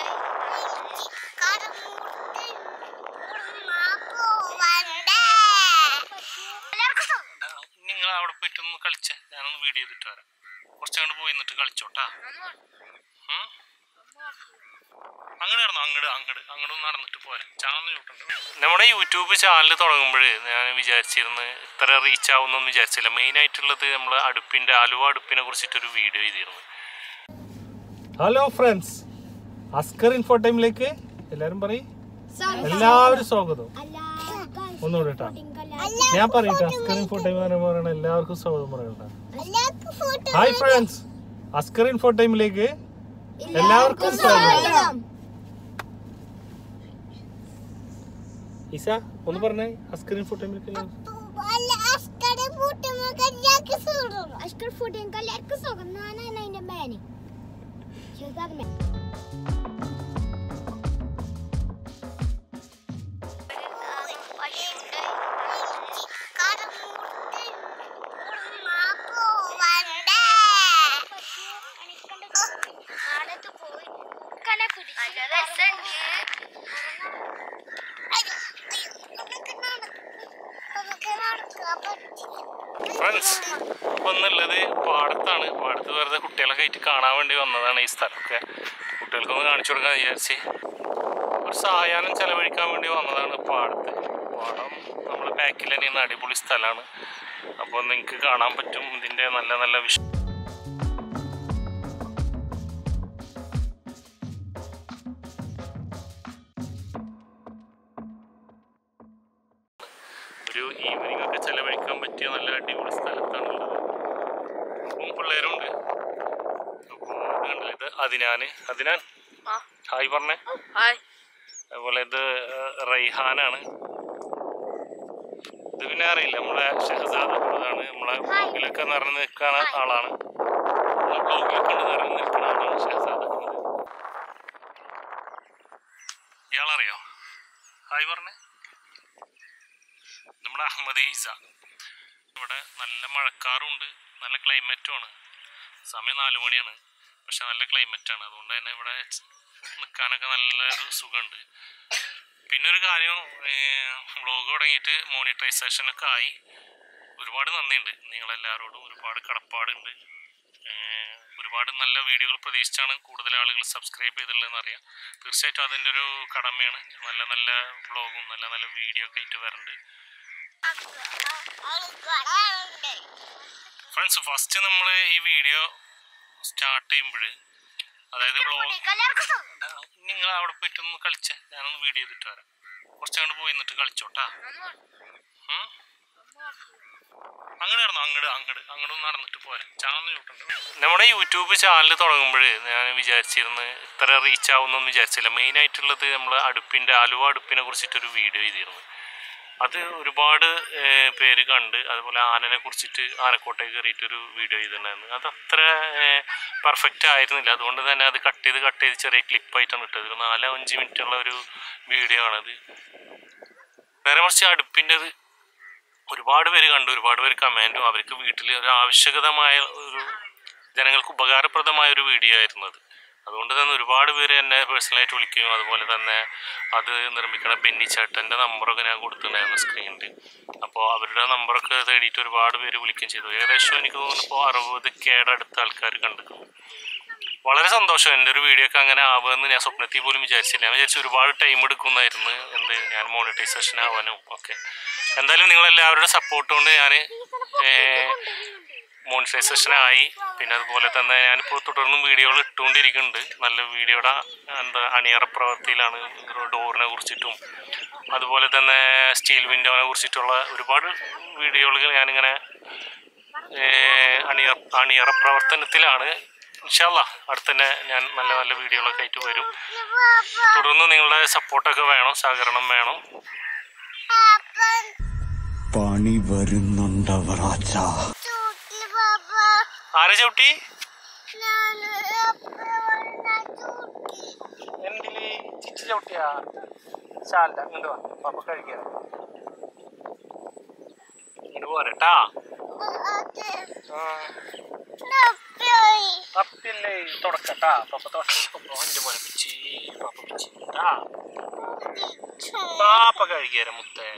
നിങ്ങൾ അവിടെ പോയിട്ട് ഒന്ന് കളിച്ചേ ഞാനൊന്ന് വീഡിയോ ചെയ്തിട്ട് വരാം കുറച്ചങ്ങോട്ട് പോയി നിന്നിട്ട് കളിച്ചോട്ടാ ഉം? അങ്ങട് നടന്നോ അങ്ങട് അങ്ങട് അങ്ങോട്ട് നടന്നിട്ട് പോരെ ചാനൽ ചൂട്ടുണ്ട് നമ്മുടെ യൂട്യൂബ് ചാനൽ തുടങ്ങുമ്പോൾ ഞാൻ വിചാരിച്ചിരുന്നു ഇത്ര റീച്ച് ആവുന്നൊന്നും വിചാരിച്ചില്ല മെയിൻ ആയിട്ടുള്ളത് നമ്മൾ അടുപ്പിന്റെ ആലുവ അടുപ്പിനെ കുറിച്ചിട്ടൊരു വീഡിയോ ചെയ്തിരുന്നു ഹലോ ഫ്രണ്ട്സ് അസ്കർ ഇൻഫോ ടൈമിലേക്ക് എല്ലാരും പറയും എല്ലാവരും സ്വാഗതം ഒന്നുകൂടെ കേട്ടോ ഞാൻ പറയട്ടെ അസ്കർ ഇൻഫോ ടൈം പറയണ എല്ലാവർക്കും സ്വാഗതം പറയട്ടെ ഹായ് ഫ്രണ്ട്സ് അസ്കർ ഇൻഫോ ടൈമിലേക്ക് എല്ലാവർക്കും സ്വാഗതം ഇസ ഒന്ന് പറഞ്ഞേ അസ്കർ ഇൻഫോ ടൈമിലേക്ക് അഷ്കർ ഫുഡിൻ എല്ലാവർക്കും സുഖം ഞാനാണ് അതിന്റെ മേനി ചെറുതാകുമേ ഫ്രണ്ട്സ് ഒന്നുള്ളത് പാടത്താണ് പാടത്ത് വെറുതെ കുട്ടികളൊക്കെ ആയിട്ട് കാണാൻ വേണ്ടി വന്നതാണ് ഈ സ്ഥലമൊക്കെ കുട്ടികൾക്കൊന്ന് കാണിച്ചു കൊടുക്കാൻ വിചാരിച്ച് ഒരു സായാഹ്നം ചെലവഴിക്കാൻ വേണ്ടി വന്നതാണ് പാടത്ത് പാടം നമ്മുടെ ബാക്കിൽ തന്നെയാണ് അടിപൊളി സ്ഥലമാണ് അപ്പോൾ നിങ്ങൾക്ക് കാണാൻ പറ്റും ഇതിൻ്റെ നല്ല നല്ല വിഷ ഒരു ഈവനിങ് ഒക്കെ ചെലവഴിക്കാൻ പറ്റിയ നല്ല അടിപൊളി സ്ഥലത്താണുള്ളത് അപ്പം പിള്ളേരുണ്ട് അപ്പോൾ ഇത് കണ്ടില്ലേ ഇത് അതിനാന് അതിനാൻ ഹായ് പറഞ്ഞേ അതുപോലെ ഇത് ഏഹ്, റൈഹാനാണ് ഇത് പിന്നെ അറിയില്ല നമ്മളെ ഷഹസാദ് അതാണ് നമ്മളെ ബ്ലോഗിലൊക്കെ നിറഞ്ഞു നിൽക്കുന്ന ആളാണ് നമ്മളെ ബ്ലോഗിലൊക്കെ നിറഞ്ഞു നിൽക്കുന്ന ആളാണ് ഷഹസാദ് അഹമ്മദ് ഇയാളറിയോ ഹായ് പറഞ്ഞേ നമ്മുടെ അഹമ്മദ് ഈസ ഇവിടെ നല്ല മഴക്കാറുണ്ട് നല്ല ക്ലൈമറ്റുമാണ് സമയം നാല് മണിയാണ് പക്ഷെ നല്ല ക്ലൈമറ്റാണ് അതുകൊണ്ട് തന്നെ ഇവിടെ നിൽക്കാനൊക്കെ നല്ലൊരു സുഖമുണ്ട് പിന്നെ ഒരു കാര്യം വ്ളോഗ് തുടങ്ങിയിട്ട് മോണിറ്റൈസേഷൻ ഒക്കെ ആയി ഒരുപാട് നന്ദിയുണ്ട് നിങ്ങളെല്ലാവരോടും ഒരുപാട് കടപ്പാടുണ്ട് ഏഹ് ഒരുപാട് നല്ല വീഡിയോകൾ പ്രതീക്ഷിച്ചാണ് കൂടുതൽ ആളുകൾ സബ്സ്ക്രൈബ് ചെയ്തിട്ടുള്ളതെന്ന് അറിയാം തീർച്ചയായിട്ടും അതിൻ്റെ ഒരു കടമയാണ് നല്ല നല്ല വ്ളോഗും നല്ല നല്ല വീഡിയോ ഒക്കെ ആയിട്ട് വരുന്നുണ്ട് ഫ്രണ്ട്സ് ഫസ്റ്റ് നമ്മൾ ഈ വീഡിയോ സ്റ്റാർട്ട് ചെയ്യുമ്പോൾ അതായത് വ്ളോഗ് നിങ്ങൾ അവിടെ പോയിട്ട് ഒന്ന് കളിച്ചേ ഞാനൊന്ന് വീഡിയോ ചെയ്തിട്ട് വരാം കുറച്ചങ്ങോട്ട് പോയി നിന്നിട്ട് കളിച്ചോട്ടാ ഉം? അങ്ങട് നടന്നോ അങ്ങട് അങ്ങട് അങ്ങോട്ട് നടന്നിട്ട് പോരെ ചാനൽ ചൂട്ടുണ്ട് നമ്മുടെ യൂട്യൂബ് ചാനൽ തുടങ്ങുമ്പോൾ ഞാൻ വിചാരിച്ചിരുന്നു ഇത്ര റീച്ച് ആവുന്നൊന്നും വിചാരിച്ചില്ല മെയിൻ ആയിട്ടുള്ളത് നമ്മൾ അടുപ്പിൻ്റെ ആലുവ അടുപ്പിനെ കുറിച്ചിട്ടൊരു വീഡിയോ ചെയ്തിരുന്നു അത് ഒരുപാട് ഏഹ്, പേര് കണ്ട് അതുപോലെ ആനനെ കുറിച്ചിട്ട് ആനക്കോട്ടയിൽ കയറിയിട്ടൊരു വീഡിയോ ചെയ്തിട്ടുണ്ടായിരുന്നു അത് അത്ര പെർഫെക്റ്റ് ആയിരുന്നില്ല അതുകൊണ്ട് തന്നെ അത് കട്ട് ചെയ്ത് കട്ട് ചെയ്ത് ചെറിയ ക്ലിപ്പായിട്ടാണ് ഇട്ടത് ഒരു നാലോ അഞ്ച് മിനിറ്റ് ഉള്ള ഒരു വീഡിയോ ആണത് നേരെ മറിച്ച് അടുപ്പിൻ്റെ ഒരുപാട് പേര് കണ്ടു ഒരുപാട് പേര് കമൻറ്റും അവർക്ക് വീട്ടിൽ ഒരു ആവശ്യകതമായ ഒരു ജനങ്ങൾക്ക് ഉപകാരപ്രദമായ ഒരു വീഡിയോ ആയിരുന്നു അത് അതുകൊണ്ട് തന്നെ ഒരുപാട് പേര് എന്നെ പേഴ്സണലായിട്ട് വിളിക്കുകയും അതുപോലെ തന്നെ അത് നിർമ്മിക്കണ ബെന്നി ചേട്ടൻ്റെ നമ്പറൊക്കെ ഞാൻ കൊടുത്തിട്ടുണ്ടായിരുന്നു സ്ക്രീനിൽ അപ്പോൾ അവരുടെ നമ്പറൊക്കെ തേടിയിട്ട് ഒരുപാട് പേര് വിളിക്കുകയും ചെയ്തു ഏകദേശം എനിക്ക് തോന്നുന്നു ഇപ്പോൾ അറുപത് കേടെ അടുത്ത ആൾക്കാർ കണ്ടിട്ടുണ്ട് വളരെ സന്തോഷം എൻ്റെ ഒരു വീഡിയോ ഒക്കെ അങ്ങനെ ആവുമെന്ന് ഞാൻ സ്വപ്നത്തിൽ പോലും വിചാരിച്ചില്ല ഞാൻ വിചാരിച്ചു ഒരുപാട് ടൈം എടുക്കുന്നായിരുന്നു എന്ത് ഞാൻ മോണിറ്റൈസേഷൻ ആവാനും ഒക്കെ എന്തായാലും നിങ്ങളെല്ലാവരുടെ സപ്പോർട്ട് കൊണ്ട് ഞാൻ മോണിറ്റൈസേഷൻ ആയി പിന്നെ അതുപോലെ തന്നെ ഞാനിപ്പോൾ തുടർന്നും വീഡിയോകൾ ഇട്ടുകൊണ്ടിരിക്കുന്നുണ്ട് നല്ല വീഡിയോയുടെ എന്താ അണിയറ പ്രവൃത്തിയിലാണ് ഡോറിനെ കുറിച്ചിട്ടും അതുപോലെ തന്നെ സ്റ്റീൽ വിൻഡോനെ കുറിച്ചിട്ടുള്ള ഒരുപാട് വീഡിയോകൾ ഞാനിങ്ങനെ ഏഹ് അണിയറ അണിയറ പ്രവർത്തനത്തിലാണ് ഇൻഷാല്ല അടുത്തന്നെ ഞാൻ നല്ല നല്ല വീഡിയോകളൊക്കെ ആയിട്ട് വരും തുടർന്ന് നിങ്ങളുടെ സപ്പോർട്ടൊക്കെ വേണം സഹകരണം വേണം പണി വരുന്നുണ്ടവറാച്ച ആരെ ചവിട്ടി എന്തില് ചിറ്റി ചവിട്ടിയാ ശാല ഇങ്ങോട്ട് വാ പപ്പ കഴിക്കാം ഇങ്ങോട്ട് പോരട്ടാ തപ്പില്ലേ തുടക്കട്ടാ പപ്പ തുടക്കം പോലെ പിച്ചി ആ പാപ്പ കഴിക്കാര മുത്തേ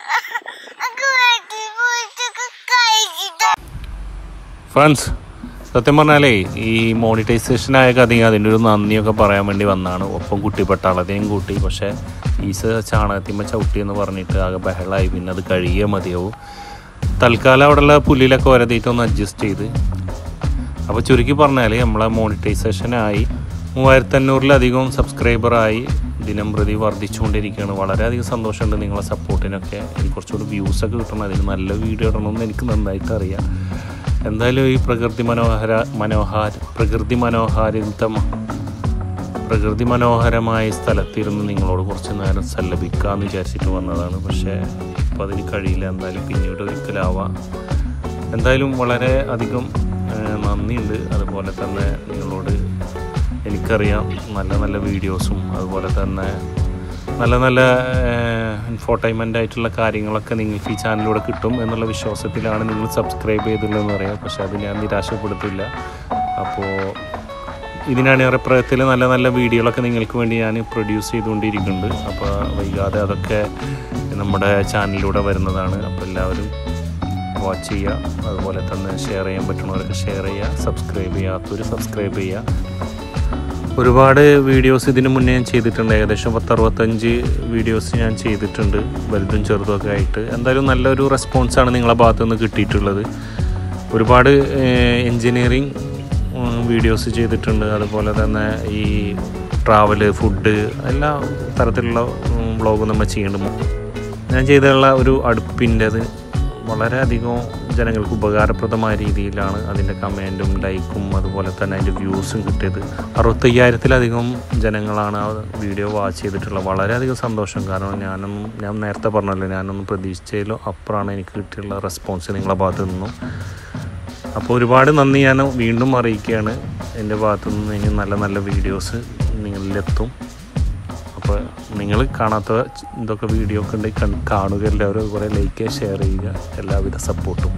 ഫ്രണ്ട്സ് സത്യം പറഞ്ഞാലേ ഈ മോണിറ്റൈസേഷൻ ആയ കഥയും അതിൻ്റെ ഒരു നന്ദിയൊക്കെ പറയാൻ വേണ്ടി വന്നതാണ് ഒപ്പം കുട്ടി പട്ടാളത്തെയും കൂട്ടി പക്ഷേ ഈസ് ചാണകത്തിമ്മ ചവിട്ടി എന്ന് പറഞ്ഞിട്ട് ആകെ ബഹളമായി പിന്നെ അത് കഴിയേ മതിയാവും തൽക്കാലം അവിടെയുള്ള പുല്ലിലൊക്കെ വരതിയിട്ട് ഒന്ന് അഡ്ജസ്റ്റ് ചെയ്ത് അപ്പോൾ ചുരുക്കി പറഞ്ഞാൽ നമ്മളെ മോണിറ്റൈസേഷനായി മൂവായിരത്തി അഞ്ഞൂറിലധികം സബ്സ്ക്രൈബറായി ദിനം പ്രതി വർദ്ധിച്ചുകൊണ്ടിരിക്കുകയാണ് വളരെയധികം സന്തോഷമുണ്ട് നിങ്ങളെ സപ്പോർട്ടിനൊക്കെ എനിക്ക് കുറച്ചുകൂടി വ്യൂസൊക്കെ കിട്ടണം അതിന് നല്ല വീഡിയോ ഇടണമെന്ന് എനിക്ക് നന്നായിട്ട് അറിയാം എന്തായാലും ഈ പ്രകൃതി മനോഹര മനോഹാര പ്രകൃതി മനോഹാരിതം പ്രകൃതി മനോഹരമായ സ്ഥലത്തിരുന്ന് നിങ്ങളോട് കുറച്ച് നേരം സല്ലപിക്കാമെന്ന് വിചാരിച്ചിട്ട് വന്നതാണ് പക്ഷേ ഇപ്പം അതിന് കഴിയില്ല എന്തായാലും പിന്നീട് ഒരിക്കലാവാം എന്തായാലും വളരെ അധികം ഏഹ്, നന്ദിയുണ്ട് അതുപോലെ തന്നെ നിങ്ങളോട് എനിക്കറിയാം നല്ല നല്ല വീഡിയോസും അതുപോലെ തന്നെ നല്ല നല്ല ഇൻഫോർടൈൻമെൻ്റ് ആയിട്ടുള്ള കാര്യങ്ങളൊക്കെ നിങ്ങൾക്ക് ഈ ചാനലിലൂടെ കിട്ടും എന്നുള്ള വിശ്വാസത്തിലാണ് നിങ്ങൾ സബ്സ്ക്രൈബ് ചെയ്തിട്ടുള്ളതെന്ന് പറയാം പക്ഷേ അത് ഞാൻ നിരാശപ്പെടുത്തില്ല അപ്പോൾ ഇതിനണിയറ പ്രയത്തിൽ നല്ല നല്ല വീഡിയോകളൊക്കെ നിങ്ങൾക്ക് വേണ്ടി ഞാൻ പ്രൊഡ്യൂസ് ചെയ്തുകൊണ്ടിരിക്കുന്നുണ്ട് അപ്പോൾ വൈകാതെ അതൊക്കെ നമ്മുടെ ചാനലിലൂടെ വരുന്നതാണ് അപ്പോൾ എല്ലാവരും വാച്ച് ചെയ്യുക അതുപോലെ തന്നെ ഷെയർ ചെയ്യാൻ പറ്റുന്നവർക്ക് ഷെയർ ചെയ്യുക സബ്സ്ക്രൈബ് ചെയ്യാത്തവർ സബ്സ്ക്രൈബ് ചെയ്യുക ഒരുപാട് വീഡിയോസ് ഇതിന് മുന്നേ ഞാൻ ചെയ്തിട്ടുണ്ട് ഏകദേശം പത്തറുപത്തഞ്ച് വീഡിയോസ് ഞാൻ ചെയ്തിട്ടുണ്ട് വലുതും ചെറുതുമൊക്കെ ആയിട്ട് എന്തായാലും നല്ലൊരു റെസ്പോൺസാണ് നിങ്ങളെ ഭാഗത്തു നിന്ന് കിട്ടിയിട്ടുള്ളത് ഒരുപാട് എൻജിനീയറിങ് വീഡിയോസ് ചെയ്തിട്ടുണ്ട് അതുപോലെ തന്നെ ഈ ട്രാവല് ഫുഡ് എല്ലാ തരത്തിലുള്ള വ്ളോഗും നമ്മൾ ചെയ്യുന്നുണ്ട് ഞാൻ ചെയ്തിട്ടുള്ള ഒരു അടുപ്പിൻ്റെത് വളരെയധികം ജനങ്ങൾക്ക് ഉപകാരപ്രദമായ രീതിയിലാണ് അതിൻ്റെ കമൻറ്റും ലൈക്കും അതുപോലെ തന്നെ അതിൻ്റെ വ്യൂസും കിട്ടിയത് അറുപത്തയ്യായിരത്തിലധികം ജനങ്ങളാണ് ആ വീഡിയോ വാച്ച് ചെയ്തിട്ടുള്ളത് വളരെയധികം സന്തോഷം കാരണം ഞാനൊന്നും ഞാൻ നേരത്തെ പറഞ്ഞല്ലോ ഞാനൊന്നും പ്രതീക്ഷിച്ചതിലോ അപ്പുറമാണ് എനിക്ക് കിട്ടിയുള്ള റെസ്പോൺസ് നിങ്ങളെ ഭാഗത്തു നിന്നും അപ്പോൾ ഒരുപാട് നന്ദി ഞാൻ വീണ്ടും അറിയിക്കുകയാണ് എൻ്റെ ഭാഗത്തു നിന്ന് ഇനി നല്ല നല്ല വീഡിയോസ് നിങ്ങളിലെത്തും അപ്പോൾ നിങ്ങൾ കാണാത്ത ഇതൊക്കെ വീഡിയോ ഒക്കെ ഉണ്ടെങ്കിൽ കണ്ട് കാണുക എല്ലാവരും അതുപോലെ ലൈക്ക് ചെയ്യുക ഷെയർ ചെയ്യുക എല്ലാവിധ സപ്പോർട്ടും